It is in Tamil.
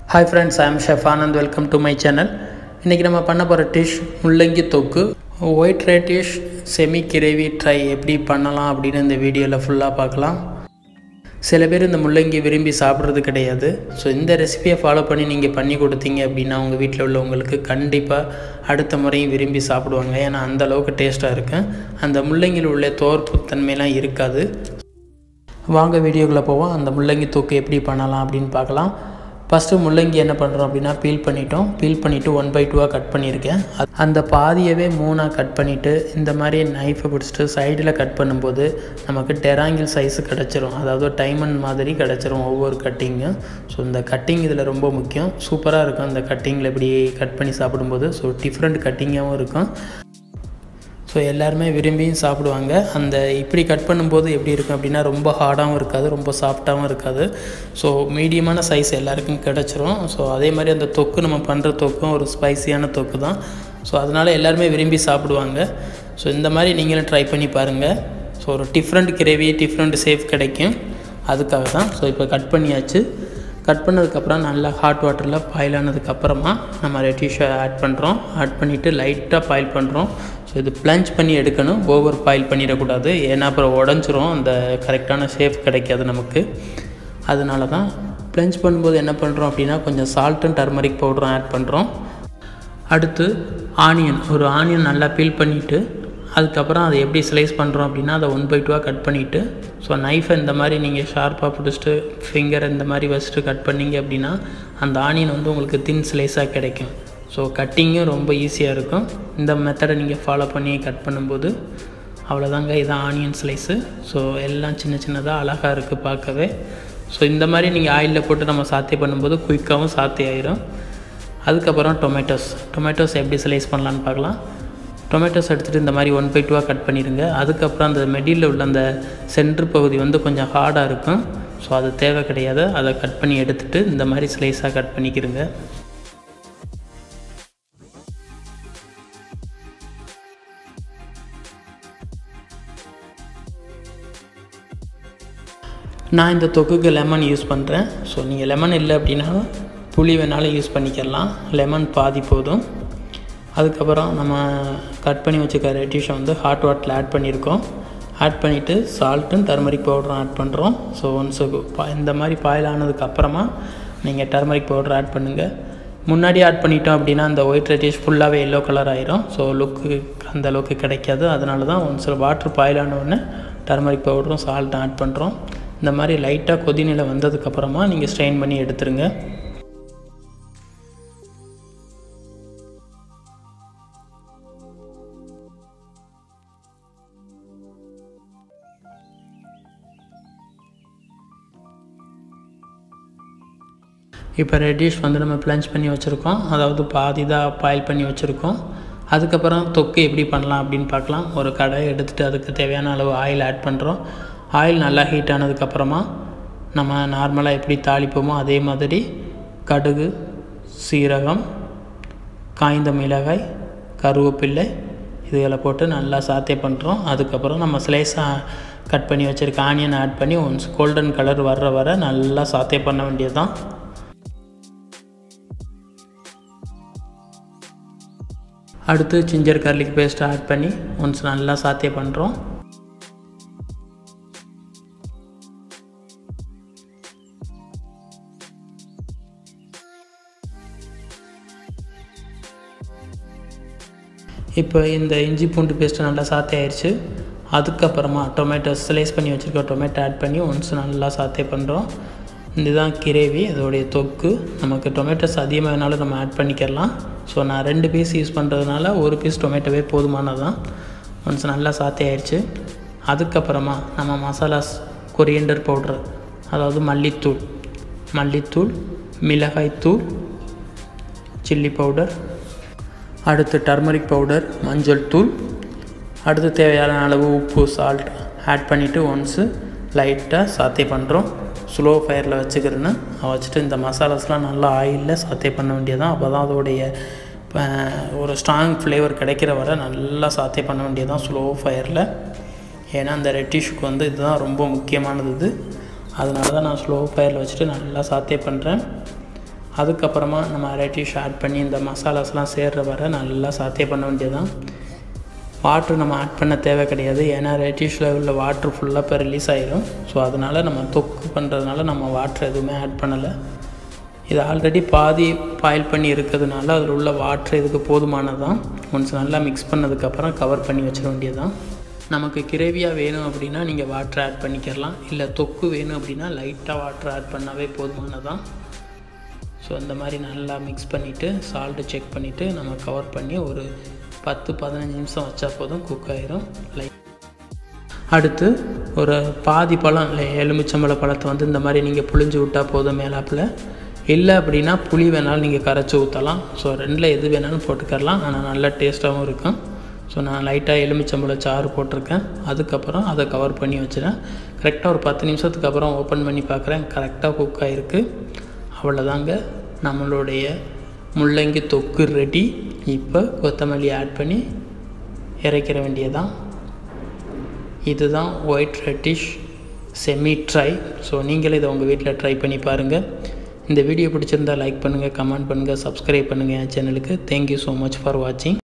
hi friends I am chef Anand welcome to my channel இன்றைக்கி நம்ம பண்ண போகிற டிஷ் முள்ளங்கி தொக்கு white radish semi gravy dry எப்படி பண்ணலாம் அப்படின்னு இந்த வீடியோவில் ஃபுல்லாக பார்க்கலாம் சில பேர் இந்த முள்ளங்கி விரும்பி சாப்பிட்றது கிடையாது ஸோ இந்த ரெசிபியை ஃபாலோ பண்ணி நீங்கள் பண்ணி கொடுத்தீங்க அப்படின்னா உங்கள் வீட்டில் உள்ளவங்களுக்கு கண்டிப்பாக அடுத்த முறையும் விரும்பி சாப்பிடுவாங்க ஏன்னா அந்த அளவுக்கு டேஸ்ட்டாக இருக்கும் அந்த முள்ளங்கியில் உள்ள தோற்பு தன்மையெல்லாம் இருக்காது வாங்க வீடியோக்குள்ளே போவோம் அந்த முள்ளங்கி தொக்கு எப்படி பண்ணலாம் அப்படின்னு பார்க்கலாம் ஃபஸ்ட்டு முள்ளங்கி என்ன பண்ணுறோம் அப்படின்னா பீல் பண்ணிட்டோம் பீல் பண்ணிவிட்டு ஒன் பை டூவாக கட் பண்ணியிருக்கேன் அ- அந்த பாதியவே மூணாக கட் பண்ணிவிட்டு இந்த மாதிரி நைஃபை பிடிச்சிட்டு சைடில் கட் பண்ணும்போது நமக்கு டெராங்கிள் சைஸு கிடச்சிரும் அதாவது டைமண்ட் மாதிரி கிடச்சிரும் ஒவ்வொரு கட்டிங்கும் ஸோ இந்த கட்டிங் இதில் ரொம்ப முக்கியம் சூப்பராக இருக்கும் அந்த கட்டிங்கில் இப்படி கட் பண்ணி சாப்பிடும்போது ஸோ டிஃப்ரெண்ட் கட்டிங்காகவும் இருக்கும் ஸோ எல்லாருமே விரும்பியும் சாப்பிடுவாங்க அந்த இப்படி கட் பண்ணும்போது எப்படி இருக்கும் அப்படின்னா ரொம்ப ஹார்டாகவும் இருக்காது ரொம்ப சாஃப்டாகவும் இருக்காது ஸோ மீடியமான சைஸ் எல்லாருக்கும் கிடச்சிரும் ஸோ அதே மாதிரி அந்த தொக்கு நம்ம பண்ணுற தொக்கும் ஒரு ஸ்பைசியான தொக்கு தான் ஸோ அதனால் எல்லாருமே விரும்பி சாப்பிடுவாங்க ஸோ இந்த மாதிரி நீங்களும் ட்ரை பண்ணி பாருங்கள் ஸோ ஒரு டிஃப்ரெண்ட் கிரேவி டிஃப்ரெண்ட் சேஃப் கிடைக்கும் அதுக்காக தான் ஸோ இப்போ கட் பண்ணியாச்சு கட் பண்ணதுக்கப்புறம் நல்லா ஹாட் வாட்டரில் பாயில் ஆனதுக்கப்புறமா நம்ம ரெட்டிஷை ஆட் பண்ணுறோம் ஆட் பண்ணிவிட்டு லைட்டாக பாயில் பண்ணுறோம் ஸோ இது ப்ளஞ்ச் பண்ணி எடுக்கணும் ஓவர் பாயில் பண்ணிடக்கூடாது ஏன்னா அப்புறம் உடஞ்சிரும் அந்த கரெக்டான ஷேப் கிடைக்காது நமக்கு அதனால தான் ப்ளஞ்ச் பண்ணும்போது என்ன பண்ணுறோம் அப்படின்னா கொஞ்சம் சால்ட் அண்ட் டர்மரிக் பவுடரும் ஆட் பண்ணுறோம் அடுத்து ஆனியன் ஒரு ஆனியன் நல்லா பீல் பண்ணிவிட்டு அதுக்கப்புறம் அதை எப்படி ஸ்லைஸ் பண்ணுறோம் அப்படின்னா அதை ஒன் பை டூவாக கட் பண்ணிவிட்டு ஸோ நைஃபை இந்த மாதிரி நீங்கள் ஷார்ப்பாக பிடிச்சிட்டு ஃபிங்கர் இந்த மாதிரி வச்சுட்டு கட் பண்ணீங்க அப்படின்னா அந்த ஆனியன் வந்து உங்களுக்கு தின் ஸ்லைஸாக கிடைக்கும் ஸோ கட்டிங்கும் ரொம்ப ஈஸியாக இருக்கும் இந்த மெத்தடை நீங்கள் ஃபாலோ பண்ணி கட் பண்ணும்போது அவ்வளோதாங்க இதான் ஆனியன் ஸ்லைஸு ஸோ எல்லாம் சின்ன சின்னதாக அழகாக இருக்குது பார்க்கவே ஸோ இந்த மாதிரி நீங்கள் ஆயிலில் போட்டு நம்ம சாத்தே பண்ணும்போது குயிக்காகவும் சாத்தே ஆயிரும் அதுக்கப்புறம் டொமேட்டோஸ் டொமேட்டோஸ் எப்படி ஸ்லைஸ் பண்ணலான்னு பார்க்கலாம் டொமேட்டோஸ் எடுத்துகிட்டு இந்த மாதிரி ஒன் பை டூவாக கட் பண்ணிடுங்க அதுக்கப்புறம் அந்த மெடியில் உள்ள அந்த சென்ட்ரு பகுதி வந்து கொஞ்சம் ஹார்டாக இருக்கும் ஸோ அது தேவை கிடையாது அதை கட் பண்ணி எடுத்துகிட்டு இந்த மாதிரி ஸ்லைஸாக கட் பண்ணிக்கிறங்க நான் இந்த தொக்குக்கு லெமன் யூஸ் பண்ணுறேன் ஸோ நீங்கள் லெமன் இல்லை அப்படின்னாலும் புளி வேணாலும் யூஸ் பண்ணிக்கலாம் லெமன் பாதி போதும் அதுக்கப்புறம் நம்ம கட் பண்ணி வச்சுக்க ரெட்டிஷை வந்து ஹாட் வாட்டரில் ஆட் பண்ணியிருக்கோம் ஆட் பண்ணிவிட்டு சால்ட்டும் டர்மரிக் பவுடரும் ஆட் பண்ணுறோம் ஸோ ஒன்ஸ் இந்த மாதிரி பாயில் ஆனதுக்கு அப்புறமா நீங்கள் டர்மரிக் பவுடர் ஆட் பண்ணுங்கள் முன்னாடி ஆட் பண்ணிட்டோம் அப்படின்னா அந்த ஒயிட் ரெட்டிஷ் ஃபுல்லாகவே எல்லோ கலர் ஆயிரும் ஸோ லுக்கு அந்த அளவுக்கு கிடைக்காது அதனால தான் ஒன்ஸ் வாட்டர் பாயில் ஆன உடனே டர்மரிக் பவுடரும் சால்ட்டும் ஆட் பண்ணுறோம் இந்த மாதிரி லைட்டாக கொதிநிலை வந்ததுக்கப்புறமா நீங்கள் ஸ்ட்ரெயின் பண்ணி எடுத்துருங்க இப்போ ரெட்டிஷ் வந்து நம்ம ப்ளஞ்ச் பண்ணி வச்சுருக்கோம் அதாவது பாதி தான் பாயில் பண்ணி வச்சுருக்கோம் அதுக்கப்புறம் தொக்கு எப்படி பண்ணலாம் அப்படின்னு பார்க்கலாம் ஒரு கடாயை எடுத்துகிட்டு அதுக்கு தேவையான அளவு ஆயில் ஆட் பண்ணுறோம் ஆயில் நல்லா ஹீட் ஆனதுக்கப்புறமா நம்ம நார்மலாக எப்படி தாளிப்போமோ அதே மாதிரி கடுகு சீரகம் காய்ந்த மிளகாய் கருவேப்பில்லை இதுகளை போட்டு நல்லா சாத்தே பண்ணுறோம் அதுக்கப்புறம் நம்ம ஸ்லைஸாக கட் பண்ணி வச்சுருக்க ஆனியன் ஆட் பண்ணி ஒன்ஸ் கோல்டன் கலர் வர்ற வர நல்லா சாத்தே பண்ண வேண்டியது தான் அடுத்து ஜிஞ்சர் கார்லிக் பேஸ்ட் ஆட் பண்ணி ஒன்ஸ் நல்லா சாத்தே பண்ணுறோம் இப்போ இந்த இஞ்சி பூண்டு பேஸ்ட்டு நல்லா சாத்தே ஆயிடுச்சு அதுக்கப்புறமா டொமேட்டோ ஸ்லைஸ் பண்ணி வச்சுருக்க டொமேட்டோ ஆட் பண்ணி ஒன்ஸ் நல்லா சாத்தே பண்ணுறோம் இதுதான் கிரேவி அதோடைய தொக்கு நமக்கு டொமேட்டோஸ் அதிகமாக வேணாலும் நம்ம ஆட் பண்ணிக்கலாம் ஸோ நான் ரெண்டு பீஸ் யூஸ் பண்ணுறதுனால ஒரு பீஸ் டொமேட்டோவே போதுமானதான் ஒன்ஸ் நல்லா சாத்தே ஆயிடுச்சு அதுக்கப்புறமா நம்ம மசாலாஸ் கொரியண்டர் பவுடர் அதாவது மல்லித்தூள் மல்லித்தூள் மிளகாய்த்தூள் சில்லி பவுடர் அடுத்து டர்மரிக் பவுடர் மஞ்சள் தூள் அடுத்து தேவையான அளவு உப்பு சால்ட் ஆட் பண்ணிவிட்டு ஒன்ஸு லைட்டாக சாத்தே பண்ணுறோம் ஸ்லோ ஃபயரில் வச்சுக்கிறேன்னு வச்சுட்டு இந்த மசாலாஸ்லாம் நல்லா ஆயிலில் சாத்தே பண்ண வேண்டியதான் அப்போ தான் அதோடைய அஹ், ஒரு ஸ்ட்ராங் ஃப்ளேவர் கிடைக்கிற வரை நல்லா சாத்தே பண்ண வேண்டியதான் ஸ்லோ ஃபயரில் ஏன்னா அந்த ரெட்டிஷுக்கு வந்து இதுதான் ரொம்ப முக்கியமானது இது அதனால தான் நான் ஸ்லோ ஃபயரில் வச்சுட்டு நல்லா சாத்தே பண்ணுறேன் அதுக்கப்புறமா நம்ம ரெட்டிஷ் ஆட் பண்ணி இந்த மசாலாஸ்லாம் சேர்ற வர நல்லா சாத்திய பண்ண வேண்டியதுதான் வாட்ரு நம்ம ஆட் பண்ண தேவை கிடையாது ஏன்னா ரெட்டிஷில் உள்ள வாட்ரு ஃபுல்லாக இப்போ ரிலீஸ் ஆயிரும் ஸோ அதனால் நம்ம தொக்கு பண்ணுறதுனால நம்ம வாட்ரு எதுவுமே ஆட் பண்ணலை இது ஆல்ரெடி பாதி பாயில் பண்ணி இருக்கிறதுனால அதில் உள்ள வாட்ரு இதுக்கு போதுமானது தான் ஒன்ஸ் நல்லா மிக்ஸ் பண்ணதுக்கப்புறம் கவர் பண்ணி வச்சிட வேண்டியதுதான் நமக்கு கிரேவியாக வேணும் அப்படின்னா நீங்கள் வாட்டர் ஆட் பண்ணிக்கிறலாம் இல்லை தொக்கு வேணும் அப்படின்னா லைட்டாக வாட்டர் ஆட் பண்ணாவே போதுமானதான் ஸோ அந்த மாதிரி நல்லா மிக்ஸ் பண்ணிவிட்டு சால்ட்டு செக் பண்ணிவிட்டு நம்ம கவர் பண்ணி ஒரு பத்து பதினஞ்சு நிமிஷம் வச்சா போதும் குக் ஆயிரும் லைட் அடுத்து ஒரு பாதி பழம் இல்லை எலுமிச்சம்பழ பழத்தை வந்து இந்த மாதிரி நீங்கள் புளிஞ்சு விட்டால் போதும் மேலாப்பில் இல்லை அப்படின்னா புளி வேணாலும் நீங்கள் கரைச்சி ஊற்றலாம் ஸோ ரெண்டில் எது வேணாலும் போட்டுக்கரலாம் ஆனால் நல்லா டேஸ்ட்டாகவும் இருக்கும் ஸோ நான் லைட்டாக எலுமிச்சம்பழ சாறு போட்டிருக்கேன் அதுக்கப்புறம் அதை கவர் பண்ணி வச்சுறேன் கரெக்டாக ஒரு பத்து நிமிஷத்துக்கு அப்புறம் ஓப்பன் பண்ணி பார்க்குறேன் கரெக்டாக குக் ஆகிருக்கு அவ்வளோதாங்க நம்மளுடைய முள்ளங்கி தொக்கு ரெடி இப்போ கொத்தமல்லி ஆட் பண்ணி இறக்கிற வேண்டியதான் இதுதான் white radish semi dry so நீங்களே இதை உங்கள் வீட்டில் ட்ரை பண்ணி பாருங்கள் இந்த வீடியோ பிடிச்சிருந்தால் லைக் பண்ணுங்கள் கமெண்ட் பண்ணுங்கள் சப்ஸ்கிரைப் பண்ணுங்கள் என் சேனலுக்கு தேங்க்யூ ஸோ மச் ஃபார் வாட்சிங்